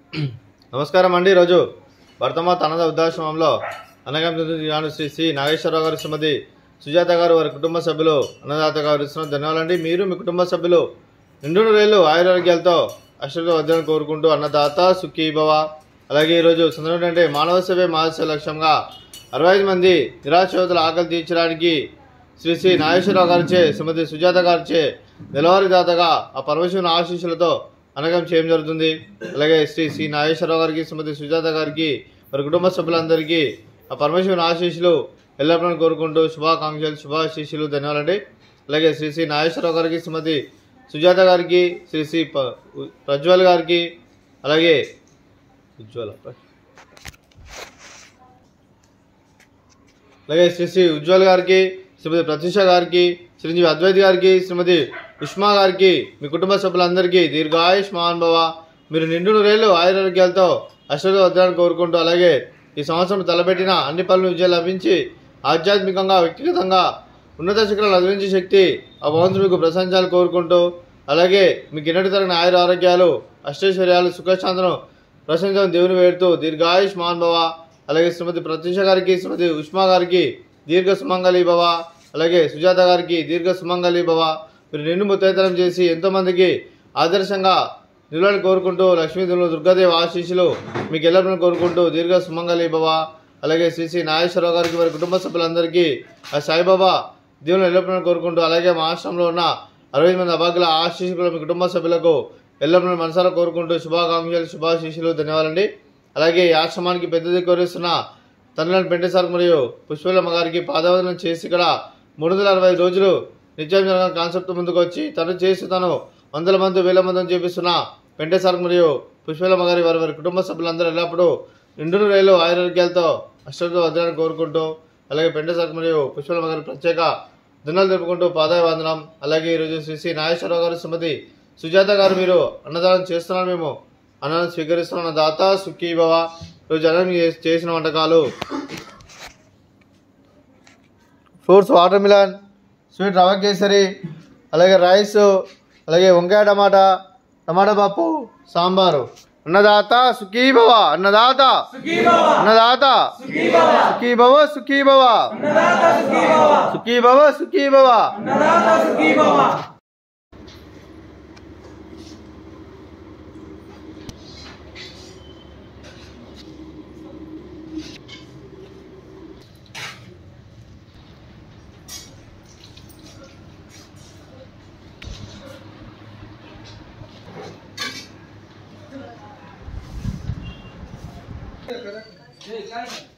నమస్కారం అండి ఈరోజు భర్తమాత అన్నద వృద్ధాశ్రమంలో అనగా శ్రీ శ్రీ నాగేశ్వరరావు గారు శ్రీమతి సుజాత గారు వారి కుటుంబ సభ్యులు అన్నదాత గారు ఇస్తున్న ధన్యవాదాలండి మీరు మీ కుటుంబ సభ్యులు నిండు రేళ్ళు ఆయురారోగ్యాలతో అశ్వత వద్దని కోరుకుంటూ అన్నదాత సుఖీ భవ అలాగే ఈరోజు సందర్భం అంటే మానవ సేవే మహోత్సవ లక్ష్యంగా అరవై ఐదు మంది నిరాశ్రతుల ఆకలి తీర్చడానికి శ్రీ శ్రీ నాగేశ్వరరావు గారిచే శ్రీమతి సుజాత గారిచే నెలవారీ దాతగా ఆ పరమశివుని ఆశీస్సులతో అనగం చేయడం జరుగుతుంది అలాగే శ్రీ శ్రీ నాగేశ్వరరావు గారికి శ్రీమతి సుజాత గారికి వారి కుటుంబ సభ్యులందరికీ ఆ పరమశివుని ఆశీస్సులు ఎల్లప్పుడూ కోరుకుంటూ శుభాకాంక్షలు శుభాశీస్సులు ధన్యవాదాలండి అలాగే శ్రీ శ్రీ నాగేశ్వరరావు గారికి శ్రీమతి సుజాత గారికి శ్రీ శ్రీ ప- ప్రజ్వల్ గారికి అలాగే ఉజ్వల అలాగే శ్రీ శ్రీ ఉజ్వల్ గారికి శ్రీమతి ప్రత్యూష గారికి చిరంజీవి అద్వైత్ గారికి శ్రీమతి ఉష్మా గారికి మీ కుటుంబ సభ్యులందరికీ దీర్ఘాయుష్ మహానుభవ మీరు నిండు నూరేళ్ళు ఆయురారోగ్యాలతో అష్టలు వద్దాలని కోరుకుంటూ అలాగే ఈ సంవత్సరం తలపెట్టిన అన్ని పనులు విజయం లభించి ఆధ్యాత్మికంగా వ్యక్తిగతంగా ఉన్నత శిఖరాలు అధిగమించే శక్తి ఆ భగవంతుడు మీకు ప్రశంసాలు కోరుకుంటూ అలాగే మీకు ఎన్నటి తరగిన ఆయుర ఆరోగ్యాలు అష్టైశ్వర్యాలు సుఖశాంతను ప్రశంసను దేవుని వేడుతూ దీర్ఘాయుష్ మహానుభవ అలాగే శ్రీమతి ప్రత్యూష గారికి శ్రీమతి ఉష్మా గారికి దీర్ఘ సుమంగళి భవ అలాగే సుజాత గారికి దీర్ఘ సుమంగళి భవ మీరు నిండు ముత్తైతనం చేసి ఎంతోమందికి ఆదర్శంగా నిలవని కోరుకుంటూ లక్ష్మీదేవులు దుర్గాదేవి ఆశీస్సులు మీకు ఎల్లప్పుడూ కోరుకుంటూ దీర్ఘ సుమంగళి భవ అలాగే శ్రీ శ్రీ నాగేశ్వరరావు గారికి వారి కుటుంబ సభ్యులందరికీ ఆ సాయిబాబా దేవుని ఎల్లప్పుడూ కోరుకుంటూ అలాగే మా ఆశ్రమంలో ఉన్న అరవై మంది అభాగ్యుల ఆశీస్సులు మీ కుటుంబ సభ్యులకు ఎల్లప్పుడూ మనసారా కోరుకుంటూ శుభాకాంక్షలు శుభాశీస్సులు ధన్యవాదాలండి అలాగే ఈ ఆశ్రమానికి పెద్ద దిక్కువరిస్తున్న తనలాంటి పెంటసార్ మరియు పుష్పలమ్మ గారికి పాదవందనం చేసి ఇక్కడ మూడు వందల అరవై రోజులు నిత్యం జరగని కాన్సెప్ట్ ముందుకు వచ్చి తను చేసి తను వందల మంది వేల మందిని చేపిస్తున్న పెంటసార్ మరియు పుష్పలమ్మ గారి వారి వారి కుటుంబ సభ్యులందరూ ఎల్లప్పుడూ నిండు రైలు ఆరోగ్యాలతో అష్టంతో వద్దని కోరుకుంటూ అలాగే పెంటసార్ మరియు పుష్పలమ్మ గారి ప్రత్యేక దినాలు జరుపుకుంటూ పాదాయ వందనం అలాగే ఈరోజు శ్రీ శ్రీ నాగేశ్వరరావు గారు శ్రీమతి సుజాత గారు మీరు అన్నదానం చేస్తున్నాం మేము అన్నదానం స్వీకరిస్తున్న దాత సుఖీ భవ ఈరోజు అన్నం చే- చేసిన వంటకాలు fruits watermelon sweet rava kesari అలాగే రైస్ అలాగే వంకాయ టమాటా టమాటా పప్పు సాంబారు అన్నదాత సుఖీ భవ అన్నదాత అన్నదాత సుఖీ భవ సుఖీ భవ సుఖీ భవ సుఖీ భవ Hey, guys.